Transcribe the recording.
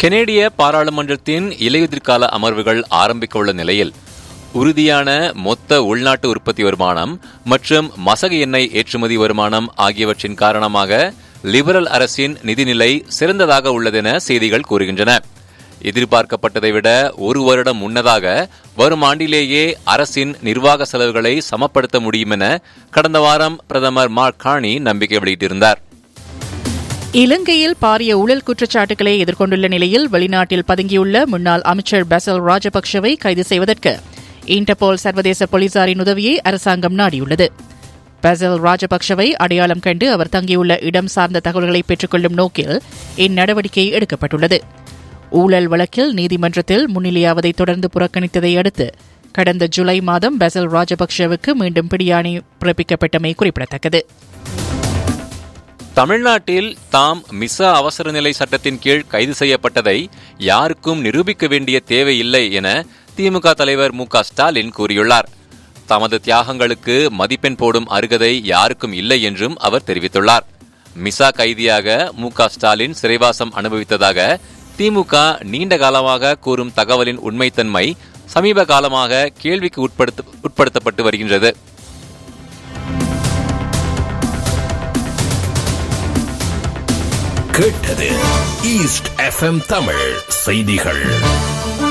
கெனேடிய பாராளுமன்றத்தின் இலையுதிர்கால அமர்வுகள் ஆரம்பிக்க உள்ள நிலையில் உறுதியான மொத்த உள்நாட்டு உற்பத்தி வருமானம் மற்றும் மசகு எண்ணெய் ஏற்றுமதி வருமானம் ஆகியவற்றின் காரணமாக லிபரல் அரசின் நிதிநிலை சிறந்ததாக உள்ளதென செய்திகள் கூறுகின்றன எதிர்பார்க்கப்பட்டதை விட ஒரு வருடம் முன்னதாக வரும் ஆண்டிலேயே அரசின் நிர்வாக செலவுகளை சமப்படுத்த முடியும் என கடந்த வாரம் பிரதமர் மார்க் கார்னி நம்பிக்கை வெளியிட்டிருந்தார் இலங்கையில் பாரிய ஊழல் குற்றச்சாட்டுகளை எதிர்கொண்டுள்ள நிலையில் வெளிநாட்டில் பதுங்கியுள்ள முன்னாள் அமைச்சர் பசல் ராஜபக்சவை கைது செய்வதற்கு இன்டர்போல் சர்வதேச போலீசாரின் உதவியை அரசாங்கம் நாடியுள்ளது பசல் ராஜபக்சவை அடையாளம் கண்டு அவர் தங்கியுள்ள இடம் சார்ந்த தகவல்களை பெற்றுக்கொள்ளும் நோக்கில் இந்நடவடிக்கை எடுக்கப்பட்டுள்ளது ஊழல் வழக்கில் நீதிமன்றத்தில் முன்னிலையாவதை தொடர்ந்து புறக்கணித்ததை அடுத்து கடந்த ஜூலை மாதம் பசல் ராஜபக்சவுக்கு மீண்டும் பிடியாணை பிறப்பிக்கப்பட்டமை குறிப்பிடத்தக்கது தமிழ்நாட்டில் தாம் மிச அவசர நிலை சட்டத்தின் கீழ் கைது செய்யப்பட்டதை யாருக்கும் நிரூபிக்க வேண்டிய தேவையில்லை என திமுக தலைவர் மு ஸ்டாலின் கூறியுள்ளார் தமது தியாகங்களுக்கு மதிப்பெண் போடும் அருகதை யாருக்கும் இல்லை என்றும் அவர் தெரிவித்துள்ளார் மிசா கைதியாக மு ஸ்டாலின் சிறைவாசம் அனுபவித்ததாக திமுக நீண்ட காலமாக கூறும் தகவலின் உண்மைத்தன்மை சமீப காலமாக கேள்விக்கு உட்படுத்த உட்படுத்தப்பட்டு வருகின்றது கேட்டது ஈஸ்ட் எஃப்எம் தமிழ் செய்திகள்